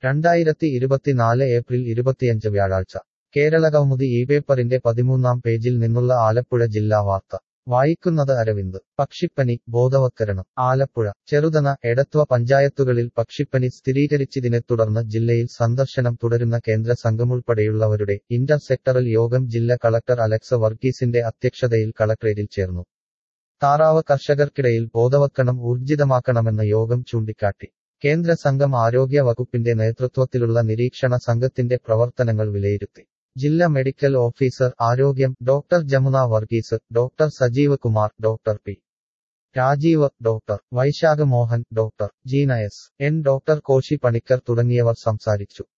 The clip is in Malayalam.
രണ്ടായിരത്തി ഇരുപത്തിനാല് ഏപ്രിൽ ഇരുപത്തിയഞ്ച് വ്യാഴാഴ്ച കേരളകൗമുദി ഈ പേപ്പറിന്റെ പതിമൂന്നാം പേജിൽ നിന്നുള്ള ആലപ്പുഴ ജില്ലാ വാർത്ത വായിക്കുന്നത് അരവിന്ദ് പക്ഷിപ്പനി ബോധവത്കരണം ആലപ്പുഴ ചെറുതന എടത്വ പഞ്ചായത്തുകളിൽ പക്ഷിപ്പനി സ്ഥിരീകരിച്ചതിനെ തുടർന്ന് ജില്ലയിൽ സന്ദർശനം തുടരുന്ന കേന്ദ്ര സംഘമുൾപ്പെടെയുള്ളവരുടെ ഇന്റർ സെക്ടറൽ യോഗം ജില്ലാ കളക്ടർ അലക്സ് വർഗീസിന്റെ അധ്യക്ഷതയിൽ കളക്ട്രേറ്റിൽ ചേർന്നു താറാവ് കർഷകർക്കിടയിൽ ബോധവത്കരണം ഊർജിതമാക്കണമെന്ന് യോഗം ചൂണ്ടിക്കാട്ടി കേന്ദ്ര സംഘം ആരോഗ്യ വകുപ്പിന്റെ നേതൃത്വത്തിലുള്ള നിരീക്ഷണ സംഘത്തിന്റെ പ്രവർത്തനങ്ങൾ വിലയിരുത്തി ജില്ലാ മെഡിക്കൽ ഓഫീസർ ആരോഗ്യം doctor Jamuna Varghese doctor Sajeev Kumar doctor P Rajeev doctor Vaishakh Mohan doctor Jeena S N doctor Koshy Panicker തുടങ്ങിയവർ സംസാരിച്ചു